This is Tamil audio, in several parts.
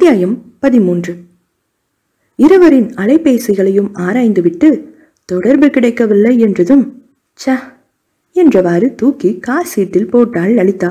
அத்தியாயம் பதிமூன்று இருவரின் அலைபேசிகளையும் ஆராய்ந்துவிட்டு தொடர்பு கிடைக்கவில்லை என்றதும் ச என்றவாறு தூக்கி கார் சீட்டில் போட்டாள் லலிதா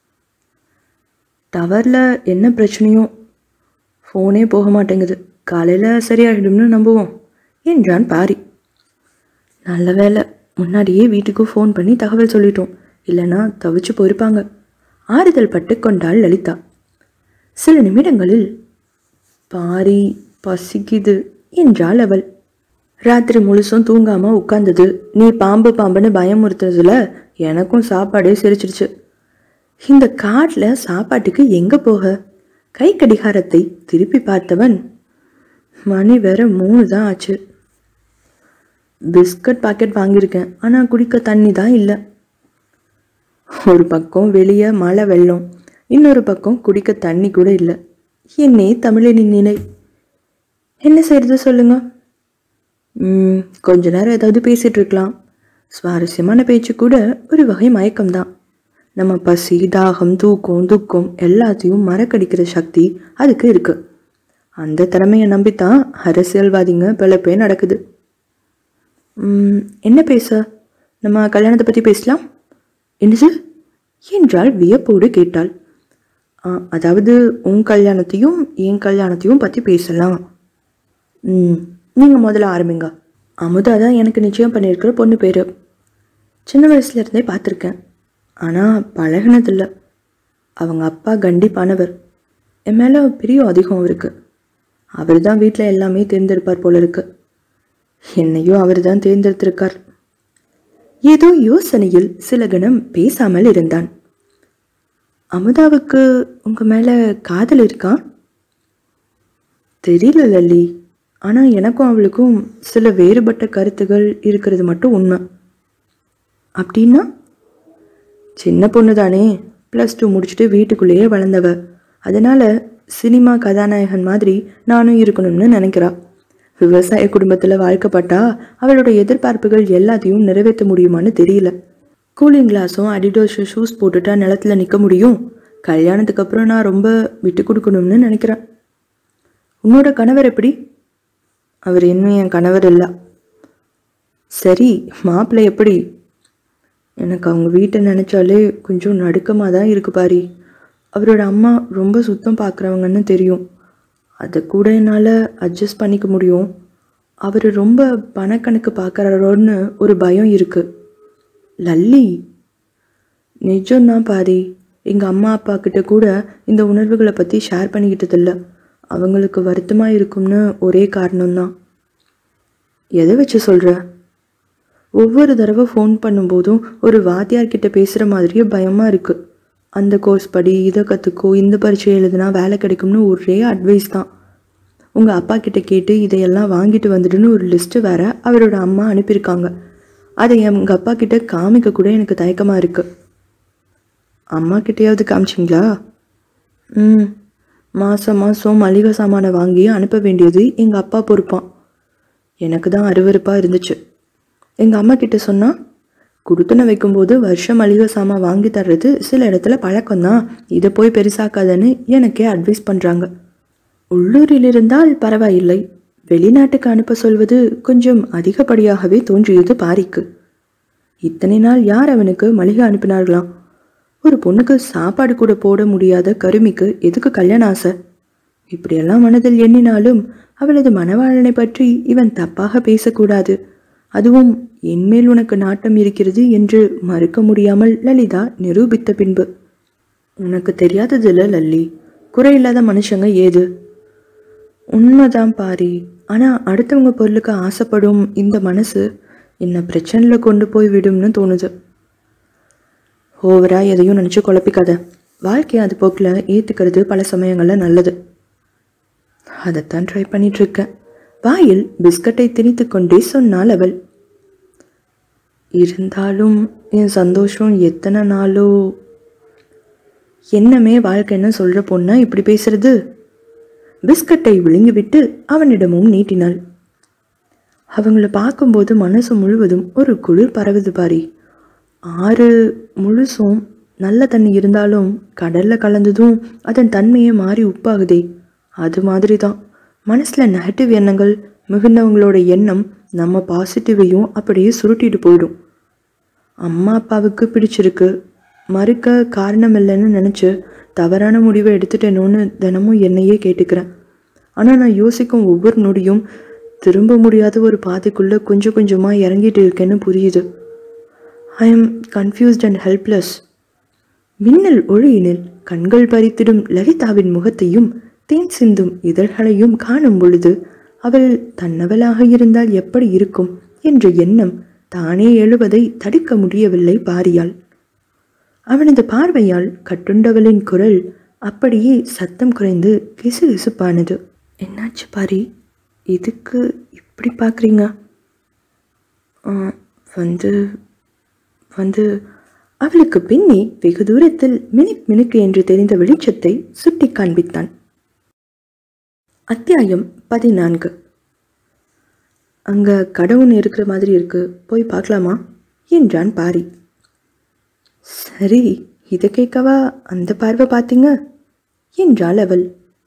டவர்ல என்ன பிரச்சனையோ ஃபோனே போக மாட்டேங்குது காலையில சரியாகிடும்னு நம்புவோம் என்றான் பாரி நல்ல வேலை முன்னாடியே வீட்டுக்கு ஃபோன் பண்ணி தகவல் சொல்லிட்டோம் இல்லைன்னா தவிச்சு போயிருப்பாங்க ஆறுதல் பட்டு கொண்டாள் லலிதா சில நிமிடங்களில் பாரி பசிக்குது என்றாள் அவள் ராத்திரி முழுசும் தூங்காம உட்கார்ந்தது நீ பாம்பு பாம்புன்னு பயமுறுத்துறதுல எனக்கும் சாப்பாடே சிரிச்சிடுச்சு இந்த காட்டில் சாப்பாட்டுக்கு எங்க போக கை கடிகாரத்தை திருப்பி பார்த்தவன் மணி வேற மூணு தான் ஆச்சு பிஸ்கட் பாக்கெட் வாங்கியிருக்கேன் ஆனால் குடிக்க தண்ணி தான் இல்லை ஒரு பக்கம் வெளியே மழை வெள்ளம் இன்னொரு பக்கம் குடிக்க தண்ணி கூட இல்லை என்னே தமிழனின் நிலை என்ன செய்யறது சொல்லுங்க ம், கொஞ்ச நேரம் ஏதாவது பேசிட்டு இருக்கலாம் சுவாரஸ்யமான பேச்சு கூட ஒரு வகை மயக்கம்தான் நம்ம பசி தாகம் தூக்கம் துக்கம் எல்லாத்தையும் மறக்கடிக்கிற சக்தி அதுக்கு இருக்கு அந்த திறமையை நம்பித்தான் அரசியல்வாதிங்க பிழைப்பே நடக்குது ம், என்ன பேச நம்ம கல்யாணத்தை பற்றி பேசலாம் என்னது என்றாள் வியப்போடு கேட்டாள் "ஆ, அதாவது உன் கல்யாணத்தையும் என் கல்யாணத்தையும் பற்றி பேசலாம் ம் நீங்கள் முதல்ல ஆரம்பிங்க அமுதா தான் எனக்கு நிச்சயம் பண்ணியிருக்கிற பொண்ணு பேர் சின்ன வயசுல இருந்தே பார்த்துருக்கேன் ஆனால் பழகினதில்ல அவங்க அப்பா கண்டிப்பானவர் என் மேலே பிரியம் அதிகம் அவருக்கு அவர் தான் வீட்டில் எல்லாமே தேர்ந்தெடுப்பார் போல இருக்கு என்னையும் அவர் தான் தேர்ந்தெடுத்திருக்கார் ஏதோ யோசனையில் சில கணம் பேசாமல் இருந்தான் அமுதாவுக்கு உங்க மேல காதல் இருக்கா தெரியல லல்லி ஆனா எனக்கும் அவளுக்கும் சில வேறுபட்ட கருத்துகள் இருக்கிறது மட்டும் உண்மை அப்படின்னா சின்ன பொண்ணு தானே ப்ளஸ் டூ முடிச்சுட்டு வீட்டுக்குள்ளேயே வளர்ந்தவ அதனால சினிமா கதாநாயகன் மாதிரி நானும் இருக்கணும்னு நினைக்கிறா விவசாய குடும்பத்தில் வாழ்க்கப்பட்டா அவளோட எதிர்பார்ப்புகள் எல்லாத்தையும் நிறைவேற்ற முடியுமான்னு தெரியல கூலிங் கிளாஸும் அடிடோஸ் ஷூஸ் போட்டுட்டா நிலத்துல நிற்க முடியும் கல்யாணத்துக்கு அப்புறம் நான் ரொம்ப விட்டு கொடுக்கணும்னு நினைக்கிறேன் உன்னோட கணவர் எப்படி அவர் இன்னும் என் கணவர் இல்லை சரி மாப்பிள்ளை எப்படி எனக்கு அவங்க வீட்டை நினச்சாலே கொஞ்சம் நடுக்கமாக தான் இருக்கு பாரி அவரோட அம்மா ரொம்ப சுத்தம் பார்க்குறவங்கன்னு தெரியும் அதை கூட என்னால் அட்ஜஸ்ட் பண்ணிக்க முடியும் அவர் ரொம்ப பணக்கணக்கு பார்க்குறாரோன்னு ஒரு பயம் இருக்கு லல்லி நிஜம்தான் பாரி எங்கள் அம்மா அப்பா கிட்ட கூட இந்த உணர்வுகளை பற்றி ஷேர் பண்ணிக்கிட்டதில்ல அவங்களுக்கு வருத்தமாக இருக்கும்னு ஒரே காரணம்தான் எதை வச்சு சொல்கிற ஒவ்வொரு தடவை ஃபோன் பண்ணும்போதும் ஒரு வாத்தியார்கிட்ட பேசுகிற மாதிரியே பயமாக இருக்குது அந்த கோர்ஸ் படி இதை கற்றுக்கோ இந்த பரீட்சை எழுதுனா வேலை கிடைக்கும்னு ஒரே அட்வைஸ் தான் உங்கள் அப்பா கிட்ட கேட்டு இதையெல்லாம் வாங்கிட்டு வந்துடுன்னு ஒரு லிஸ்ட்டு வேற அவரோட அம்மா அனுப்பியிருக்காங்க அதை எங்கள் அப்பா கிட்ட காமிக்க கூட எனக்கு தயக்கமாக இருக்குது அம்மா கிட்டேயாவது காமிச்சிங்களா ம் மாதம் மாதம் மளிகை சாமானை வாங்கி அனுப்ப வேண்டியது எங்கள் அப்பா பொறுப்பான் எனக்கு தான் அருவருப்பாக இருந்துச்சு எங்கள் அம்மா கிட்ட சொன்னா குடுத்தனை வைக்கும்போது வருஷம் மளிகை சாமான் வாங்கி தர்றது சில இடத்துல பழக்கம்தான் இதை போய் பெருசாக்காதன்னு எனக்கே அட்வைஸ் பண்ணுறாங்க உள்ளூரில் இருந்தால் பரவாயில்லை வெளிநாட்டுக்கு அனுப்ப சொல்வது கொஞ்சம் அதிகப்படியாகவே தோன்றியது பாரிக்கு இத்தனை நாள் யார் அவனுக்கு மளிகை அனுப்பினார்களாம் ஒரு பொண்ணுக்கு சாப்பாடு கூட போட முடியாத கருமிக்கு எதுக்கு கல்யாண ஆசை இப்படியெல்லாம் மனதில் எண்ணினாலும் அவளது மனவாளனை பற்றி இவன் தப்பாக பேசக்கூடாது அதுவும் என்மேல் உனக்கு நாட்டம் இருக்கிறது என்று மறுக்க முடியாமல் லலிதா நிரூபித்த பின்பு உனக்கு தெரியாததில்ல லல்லி குறையில்லாத மனுஷங்க ஏது உண்மைதான் பாரி ஆனா அடுத்தவங்க பொருளுக்கு ஆசைப்படும் இந்த மனசு என்ன பிரச்சனையில கொண்டு போய் விடும்னு தோணுது ஓவரா எதையும் நினைச்சு குழப்பிக்காத வாழ்க்கையை அது போக்கில் ஏத்துக்கிறது பல சமயங்கள்ல நல்லது அதைத்தான் ட்ரை பண்ணிட்டு இருக்கேன் வாயில் பிஸ்கட்டை திணித்து கொண்டே சொன்னாள் அவள் இருந்தாலும் என் சந்தோஷம் எத்தனை நாளோ என்னமே வாழ்க்கைன்னு சொல்ற பொண்ணா இப்படி பேசுறது பிஸ்கட்டை விழுங்கிவிட்டு அவனிடமும் நீட்டினாள் அவங்கள பார்க்கும்போது மனசு முழுவதும் ஒரு குளிர் பரவுது பாரி ஆறு முழுசும் நல்ல தண்ணி இருந்தாலும் கடல்ல கலந்ததும் அதன் தன்மையே மாறி உப்பாகுதே அது மாதிரி தான் மனசில் நெகட்டிவ் எண்ணங்கள் மிகுந்தவங்களோட எண்ணம் நம்ம பாசிட்டிவையும் அப்படியே சுருட்டிட்டு போயிடும் அம்மா அப்பாவுக்கு பிடிச்சிருக்கு மறுக்க காரணம் இல்லைன்னு நினச்சி தவறான முடிவை எடுத்துட்டேனோன்னு தினமும் என்னையே கேட்டுக்கிறேன் ஆனால் நான் யோசிக்கும் ஒவ்வொரு நொடியும் திரும்ப முடியாத ஒரு பாதைக்குள்ளே கொஞ்சம் கொஞ்சமாக இறங்கிட்டு இருக்கேன்னு புரியுது I am confused and helpless மின்னல் ஒளியினில் கண்கள் பறித்திடும் லலிதாவின் முகத்தையும் தேன் சிந்தும் இதழ்களையும் காணும் பொழுது அவள் தன்னவளாக இருந்தால் எப்படி இருக்கும் என்ற எண்ணம் தானே எழுவதை தடுக்க முடியவில்லை பாரியால் அவனது பார்வையால் கட்டுண்டவளின் குரல் அப்படியே சத்தம் குறைந்து கிசுகிசுப்பானது என்னாச்சு பாரி இதுக்கு இப்படி பார்க்குறீங்க வந்து வந்து அவளுக்கு பின்னே வெகு தூரத்தில் மினுக் மினுக்கு என்று தெரிந்த வெளிச்சத்தை சுட்டி காண்பித்தான் அத்தியாயம் பதினான்கு அங்க கடவுன் இருக்கிற மாதிரி இருக்கு போய் பார்க்கலாமா என்றான் பாரி சரி இதை கேட்கவா அந்த பார்வை பார்த்தீங்க என்றாள் அவள்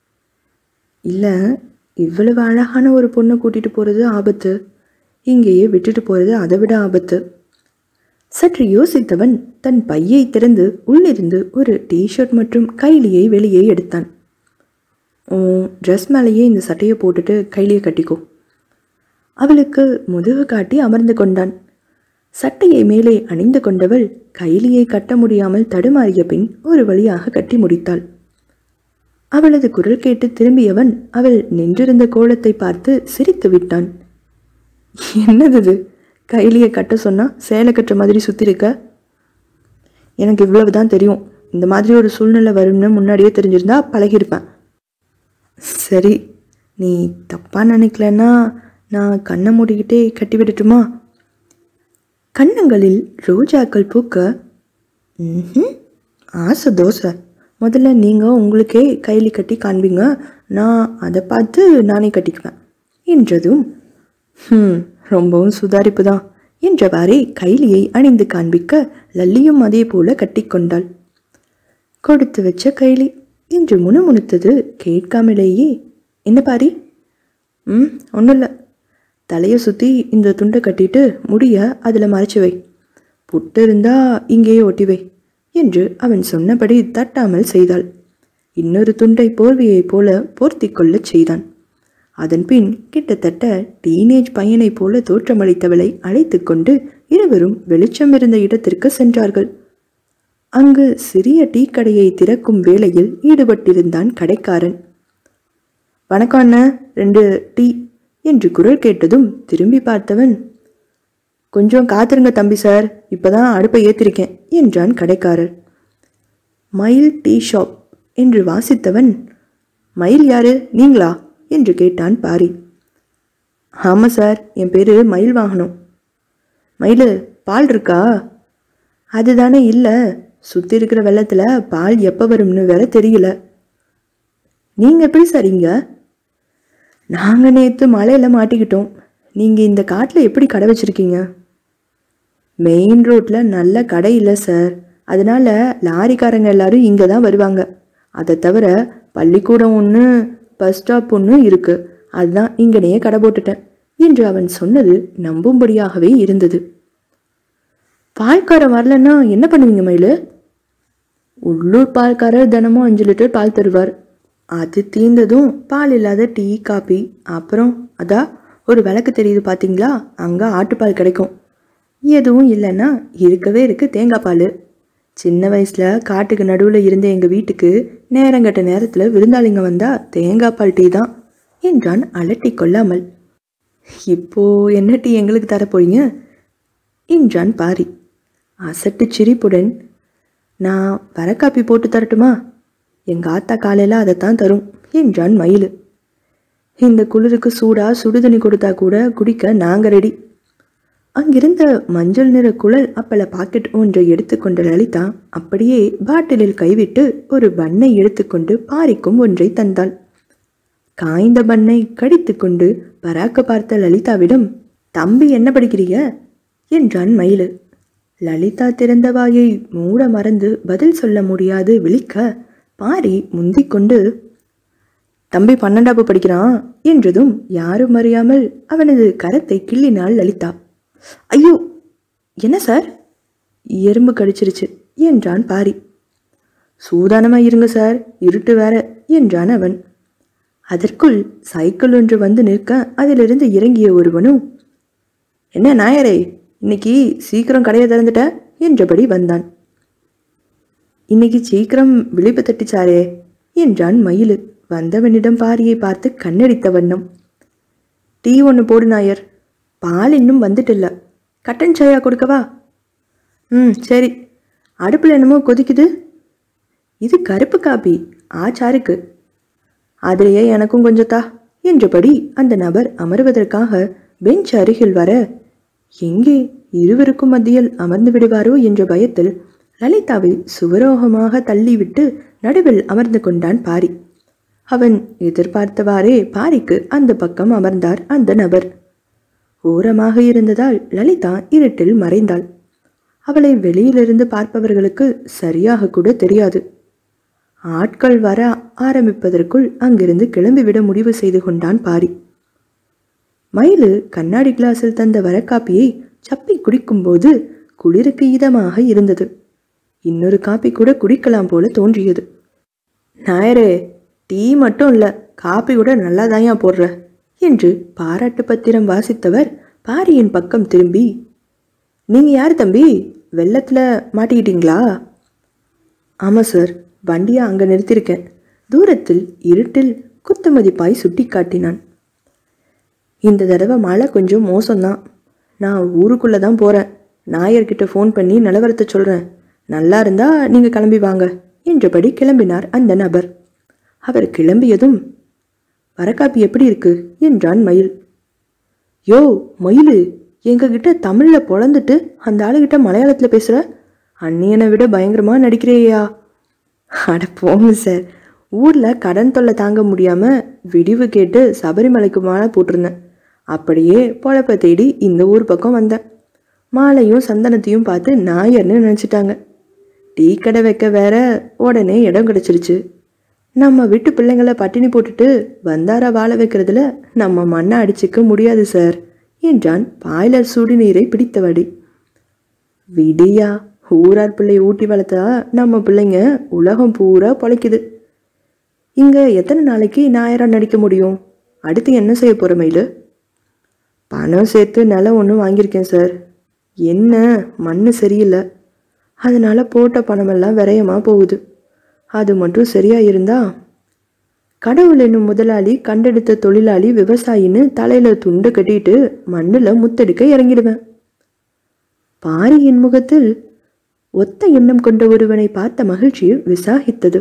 இல்லை இவ்வளவு அழகான ஒரு பொண்ணை கூட்டிட்டு போறது ஆபத்து இங்கேயே விட்டுட்டு போறது அதை விட ஆபத்து சற்று யோசித்தவன் தன் பையை திறந்து உள்ளிருந்து ஒரு டிஷர்ட் மற்றும் கைலியை வெளியே எடுத்தான் உன் ட்ரெஸ் மேலேயே இந்த சட்டையை போட்டுட்டு கைலியை கட்டிக்கோ அவளுக்கு முதுகு காட்டி அமர்ந்து கொண்டான் சட்டையை மேலே அணிந்து கொண்டவள் கைலியை கட்ட முடியாமல் தடுமாறிய பின் ஒரு வழியாக கட்டி முடித்தாள் அவளது குரல் கேட்டு திரும்பியவன் அவள் நின்றிருந்த கோலத்தை பார்த்து சிரித்து விட்டான் என்னது இது கைலியை கட்ட சொன்னா சேலை கட்டுற மாதிரி சுத்திருக்க எனக்கு இவ்வளவு தான் தெரியும் இந்த மாதிரி ஒரு சூழ்நிலை வரும்னு முன்னாடியே தெரிஞ்சிருந்தா பழகியிருப்பேன் சரி நீ தப்பா நினைக்கலன்னா நான் கண்ணை மூடிக்கிட்டே கட்டி விடட்டுமா கண்ணங்களில் ரோஜாக்கள் பூக்க ம்ஹும், ஆசை தோசை முதல்ல நீங்கள் உங்களுக்கே கைலி கட்டி காண்பீங்க நான் அதை பார்த்து நானே கட்டிக்குவேன் என்றதும் ஹம் ரொம்பவும் சுதாரிப்பு தான் என்றவாறே கைலியை அணிந்து காண்பிக்க லல்லியும் அதே போல கட்டிக்கொண்டாள் கொடுத்து வச்ச கைலி என்று முணுமுணுத்தது கேட்காமலேயே என்ன பாரி ம் ஒன்றும் இல்லை தலையை சுற்றி இந்த துண்டை கட்டிட்டு முடிய அதில் மறைச்சு வை புட்டு இருந்தா இங்கேயே ஒட்டி வை என்று அவன் சொன்னபடி தட்டாமல் செய்தாள் இன்னொரு துண்டை போர்வையைப் போல போர்த்தி கொள்ளச் செய்தான் அதன்பின் கிட்டத்தட்ட டீனேஜ் பையனைப் போல தோற்றமளித்தவளை அழைத்து கொண்டு இருவரும் வெளிச்சம் இருந்த இடத்திற்கு சென்றார்கள் அங்கு சிறிய டீ கடையை திறக்கும் வேளையில் ஈடுபட்டிருந்தான் கடைக்காரன் வணக்கம் அண்ணன் ரெண்டு டீ என்று குரல் கேட்டதும் திரும்பி பார்த்தவன் கொஞ்சம் காத்திருங்க தம்பி சார் இப்பதான் அடுப்பை ஏத்திருக்கேன் என்றான் கடைக்காரர் மயில் டீ ஷாப் என்று வாசித்தவன் மயில் யாரு நீங்களா என்று கேட்டான் பாரி ஆமாம் சார் என் பேர் மயில் வாகனம் மயில் பால் இருக்கா அதுதானே இல்லை சுற்றி இருக்கிற வெள்ளத்தில் பால் எப்போ வரும்னு வேற தெரியல நீங்கள் எப்படி சார் இங்க நாங்கள் நேற்று மழையில் மாட்டிக்கிட்டோம் நீங்கள் இந்த காட்டில் எப்படி கடை வச்சுருக்கீங்க மெயின் ரோட்டில் நல்ல கடை இல்லை சார் அதனால லாரிக்காரங்க எல்லாரும் இங்கே தான் வருவாங்க அதை தவிர பள்ளிக்கூடம் ஒன்று பஸ் ஸ்டாப் ஒன்று இருக்குது அதுதான் இங்கனையே கடை போட்டுட்டேன் என்று அவன் சொன்னது நம்பும்படியாகவே இருந்தது பால்காரன் வரலன்னா என்ன பண்ணுவீங்க மயிலு உள்ளூர் பால்காரர் தினமும் அஞ்சு லிட்டர் பால் தருவார் அது தீர்ந்ததும் பால் இல்லாத டீ காபி அப்புறம் அதா ஒரு விளக்கு தெரியுது பார்த்தீங்களா அங்கே ஆட்டுப்பால் கிடைக்கும் எதுவும் இல்லைன்னா இருக்கவே இருக்கு தேங்காய் பால் சின்ன வயசில் காட்டுக்கு நடுவில் இருந்த எங்கள் வீட்டுக்கு நேரங்கட்ட நேரத்தில் விருந்தாளிங்க வந்தா தேங்காய் பால் டீ தான் என்றான் அலட்டி கொள்ளாமல் இப்போ என்ன டீ எங்களுக்கு தரப்போறீங்க என்றான் பாரி அசட்டு சிரிப்புடன் நான் வர காப்பி போட்டு தரட்டுமா எங்கள் ஆத்தா காலையில் அதைத்தான் தரும் என்றான் மயில் இந்த குளிருக்கு சூடா சுடுதண்ணி கொடுத்தா கூட குடிக்க நாங்கள் ரெடி அங்கிருந்த மஞ்சள் நிற குழல் அப்பள பாக்கெட் ஒன்றை எடுத்துக்கொண்ட லலிதா அப்படியே பாட்டிலில் கைவிட்டு ஒரு பண்ணை எடுத்துக்கொண்டு பாரிக்கும் ஒன்றை தந்தாள் காய்ந்த பண்ணை கடித்துக்கொண்டு பராக்க பார்த்த லலிதாவிடம் தம்பி என்ன படிக்கிறீங்க என்றான் மயிலு லலிதா திறந்த வாயை மூட மறந்து பதில் சொல்ல முடியாது விழிக்க பாரி முந்திக்கொண்டு தம்பி பன்னெண்டாப்பு படிக்கிறான் என்றதும் யாரும் அறியாமல் அவனது கரத்தை கிள்ளினாள் லலிதா ஐயோ என்ன சார் எறும்பு கடிச்சிருச்சு என்றான் பாரி சூதானமா இருங்க சார் இருட்டு வேற என்றான் அவன் அதற்குள் சைக்கிள் ஒன்று வந்து நிற்க அதிலிருந்து இறங்கிய ஒருவனும் என்ன நாயரே இன்னைக்கு சீக்கிரம் கடையை திறந்துட்ட என்றபடி வந்தான் இன்னைக்கு சீக்கிரம் விழிப்பு தட்டிச்சாரே என்றான் மயிலு வந்தவனிடம் பாரியை பார்த்து கண்ணடித்த வண்ணம் டீ ஒன்று போடு நாயர் பால் இன்னும் வந்துட்டில்ல கட்டன் சாயா கொடுக்கவா ம் சரி அடுப்பில் என்னமோ கொதிக்குது இது கருப்பு காப்பி ஆச்சாருக்கு அதிலேயே எனக்கும் கொஞ்சம் தா என்றபடி அந்த நபர் அமர்வதற்காக பெஞ்ச் அருகில் வர எங்கே இருவருக்கும் மத்தியில் அமர்ந்து விடுவாரோ என்ற பயத்தில் லலிதாவை சுவரோகமாக தள்ளிவிட்டு நடுவில் அமர்ந்து கொண்டான் பாரி அவன் எதிர்பார்த்தவாறே பாரிக்கு அந்த பக்கம் அமர்ந்தார் அந்த நபர் ஓரமாக இருந்ததால் லலிதா இருட்டில் மறைந்தாள் அவளை வெளியிலிருந்து பார்ப்பவர்களுக்கு சரியாக கூட தெரியாது ஆட்கள் வர ஆரம்பிப்பதற்குள் அங்கிருந்து கிளம்பிவிட முடிவு செய்து கொண்டான் பாரி மயிலு கண்ணாடி கிளாஸில் தந்த வரக்காப்பியை சப்பி குடிக்கும்போது குளிருக்கு இதமாக இருந்தது இன்னொரு காப்பி கூட குடிக்கலாம் போல தோன்றியது நாயரே டீ மட்டும் இல்லை காப்பி கூட நல்லா தாயா போடுற என்று பாராட்டு பத்திரம் வாசித்தவர் பாரியின் பக்கம் திரும்பி நீங்க யார் தம்பி வெள்ளத்துல மாட்டிக்கிட்டீங்களா ஆமாம் சார் வண்டியை அங்கே நிறுத்தியிருக்கேன் தூரத்தில் இருட்டில் குத்துமதிப்பாய் சுட்டி காட்டினான் இந்த தடவை மழை கொஞ்சம் மோசம்தான் நான் ஊருக்குள்ளே தான் போகிறேன் நாயர்கிட்ட ஃபோன் பண்ணி நிலவரத்தை சொல்கிறேன் நல்லா இருந்தா நீங்கள் கிளம்பி வாங்க என்றபடி கிளம்பினார் அந்த நபர் அவர் கிளம்பியதும் வரக்காப்பி எப்படி இருக்கு என்றான் மயில் யோ மயிலு எங்ககிட்ட தமிழில் பொழந்துட்டு அந்த ஆளுகிட்ட மலையாளத்தில் பேசுகிற அந்நியனை விட பயங்கரமாக நடிக்கிறியா அட போங்க சார் ஊரில் கடன் தொல்லை தாங்க முடியாமல் விடிவு கேட்டு சபரிமலைக்கு மாலை போட்டிருந்தேன் அப்படியே பொழப்ப தேடி இந்த ஊர் பக்கம் வந்தேன் மாலையும் சந்தனத்தையும் பார்த்து நாயர்னு நினச்சிட்டாங்க டீ கடை வைக்க வேற உடனே இடம் கிடச்சிருச்சு நம்ம வீட்டு பிள்ளைங்கள பட்டினி போட்டுட்டு வந்தார வாழ வைக்கிறதுல நம்ம மண்ணை அடிச்சுக்க முடியாது சார் என்றான் பாய்லர் சுடுநீரை பிடித்தபடி விடியா ஊரார் பிள்ளைய ஊட்டி வளர்த்தா நம்ம பிள்ளைங்க உலகம் பூரா பொழைக்குது இங்க எத்தனை நாளைக்கு நாயரா நடிக்க முடியும் அடுத்து என்ன செய்ய போற மயிலு பணம் சேர்த்து நிலம் ஒன்று வாங்கியிருக்கேன் சார் என்ன மண்ணு சரியில்லை அதனால போட்ட பணமெல்லாம் விரயமா போகுது அது மட்டும் சரியா இருந்தா கடவுள் என்னும் முதலாளி கண்டெடுத்த தொழிலாளி விவசாயின்னு தலையில துண்டு கட்டிட்டு மண்ணுல முத்தெடுக்க இறங்கிடுவேன் பாரியின் முகத்தில் ஒத்த எண்ணம் கொண்ட ஒருவனை பார்த்த மகிழ்ச்சி விசாகித்தது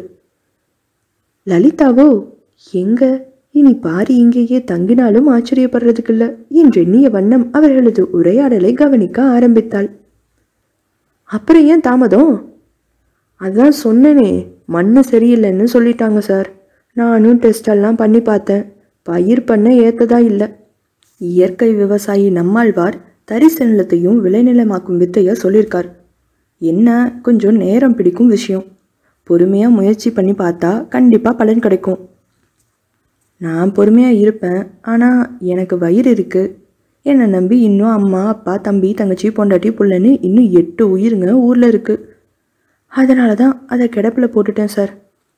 லலிதாவோ எங்க இனி பாரி இங்கேயே தங்கினாலும் ஆச்சரியப்படுறதுக்கில்ல என்றெண்ணிய வண்ணம் அவர்களது உரையாடலை கவனிக்க ஆரம்பித்தாள் அப்புறம் ஏன் தாமதம் அதான் சொன்னனே மண்ணு சரியில்லைன்னு சொல்லிட்டாங்க சார் நானும் டெஸ்ட் எல்லாம் பண்ணி பார்த்தேன் பயிர் பண்ண ஏத்ததா இல்லை இயற்கை விவசாயி நம்மாழ்வார் தரிசு நிலத்தையும் விளைநிலமாக்கும் வித்தைய சொல்லியிருக்கார் என்ன கொஞ்சம் நேரம் பிடிக்கும் விஷயம் பொறுமையாக முயற்சி பண்ணி பார்த்தா கண்டிப்பாக பலன் கிடைக்கும் நான் பொறுமையாக இருப்பேன் ஆனால் எனக்கு வயிறு இருக்குது என்னை நம்பி இன்னும் அம்மா அப்பா தம்பி தங்கச்சி பொண்டாட்டி புள்ளன்னு இன்னும் எட்டு உயிருங்க ஊரில் இருக்குது அதனால தான் அதை கிடப்பில் போட்டுட்டேன் சார்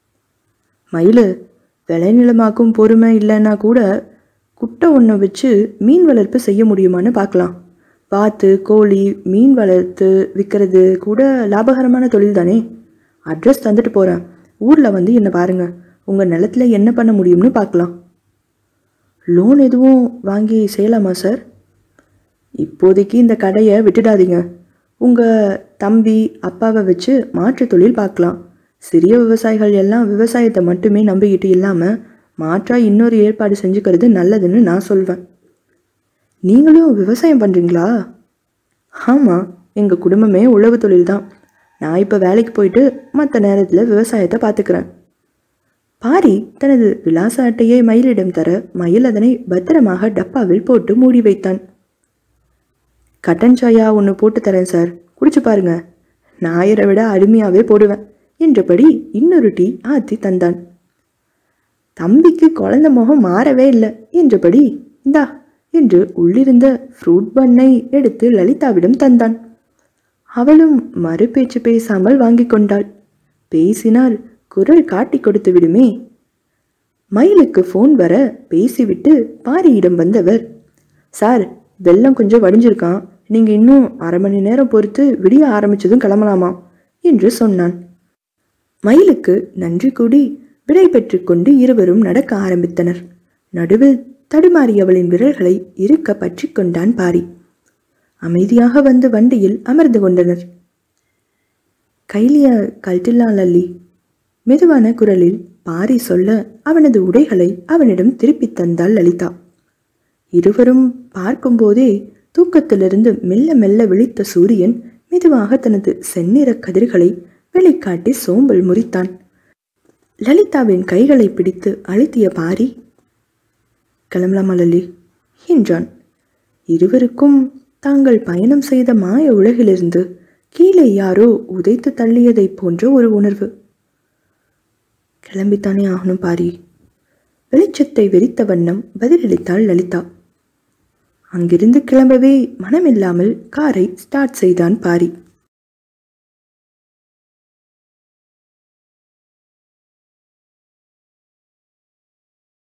மயில் விளைநிலமாக்கும் பொறுமை இல்லைன்னா கூட குட்டை ஒன்றை வச்சு மீன் வளர்ப்பு செய்ய முடியுமான்னு பார்க்கலாம் வாத்து கோழி மீன் வளர்த்து விற்கிறது கூட லாபகரமான தொழில் தானே அட்ரஸ் தந்துட்டு போகிறேன் ஊரில் வந்து என்னை பாருங்கள் உங்கள் நிலத்துல என்ன பண்ண முடியும்னு பார்க்கலாம் லோன் எதுவும் வாங்கி செய்யலாமா சார் இப்போதைக்கு இந்த கடையை விட்டுடாதீங்க உங்கள் தம்பி அப்பாவை வச்சு மாற்றுத் தொழில் பார்க்கலாம் சிறிய விவசாயிகள் எல்லாம் விவசாயத்தை மட்டுமே நம்பிக்கிட்டு இல்லாமல் மாற்றா இன்னொரு ஏற்பாடு செஞ்சுக்கிறது நல்லதுன்னு நான் சொல்வேன் நீங்களும் விவசாயம் பண்ணுறீங்களா ஆமாம் எங்கள் குடும்பமே உழவு தொழில் தான் நான் இப்போ வேலைக்கு போயிட்டு மற்ற நேரத்தில் விவசாயத்தை பார்த்துக்கிறேன் பாரி தனது விலாச அட்டையை மயிலிடம் தர மயில் அதனை பத்திரமாக டப்பாவில் போட்டு மூடி வைத்தான் கட்டன் சாயா ஒன்று போட்டு தரேன் சார் குடிச்சு பாருங்க ஞாயிறை விட அருமையாகவே போடுவேன் என்றபடி இன்னொரு டீ ஆத்தி தந்தான் தம்பிக்கு குழந்தை முகம் மாறவே இல்லை என்றபடி இந்தா என்று உள்ளிருந்த ஃப்ரூட் பண்ணை எடுத்து லலிதாவிடம் தந்தான் அவளும் மறுபேச்சு பேசாமல் வாங்கிக் கொண்டாள் பேசினால் குரல் காட்டி கொடுத்து விடுமே மயிலுக்கு ஃபோன் வர பேசிவிட்டு பாரியிடம் வந்தவர் சார் வெள்ளம் கொஞ்சம் வடிஞ்சிருக்கான் நீங்க இன்னும் அரை மணி நேரம் பொறுத்து விடிய ஆரம்பிச்சதும் கிளம்பலாமா என்று சொன்னான் மயிலுக்கு நன்றி கூடி விடை பெற்றுக்கொண்டு இருவரும் நடக்க ஆரம்பித்தனர் நடுவில் தடுமாறியவளின் விரல்களை இருக்க பற்றி கொண்டான் பாரி அமைதியாக வந்து வண்டியில் அமர்ந்து கொண்டனர் கைலிய கழட்டில்லா லல்லி மெதுவான குரலில் பாரி சொல்ல அவனது உடைகளை அவனிடம் திருப்பித் தந்தாள் லலிதா இருவரும் பார்க்கும்போதே தூக்கத்திலிருந்து மெல்ல மெல்ல விழித்த சூரியன் மெதுவாக தனது செந்நிற கதிர்களை வெளிக்காட்டி சோம்பல் முறித்தான் லலிதாவின் கைகளை பிடித்து அழுத்திய பாரி கிளம்பலாமா லல்லி என்றான் இருவருக்கும் தாங்கள் பயணம் செய்த மாய உலகிலிருந்து கீழே யாரோ உதைத்து தள்ளியதைப் போன்ற ஒரு உணர்வு கிளம்பித்தானே ஆகணும் பாரி வெளிச்சத்தை வெறித்த வண்ணம் பதிலளித்தாள் லலிதா அங்கிருந்து கிளம்பவே மனமில்லாமல் காரை ஸ்டார்ட் செய்தான் பாரி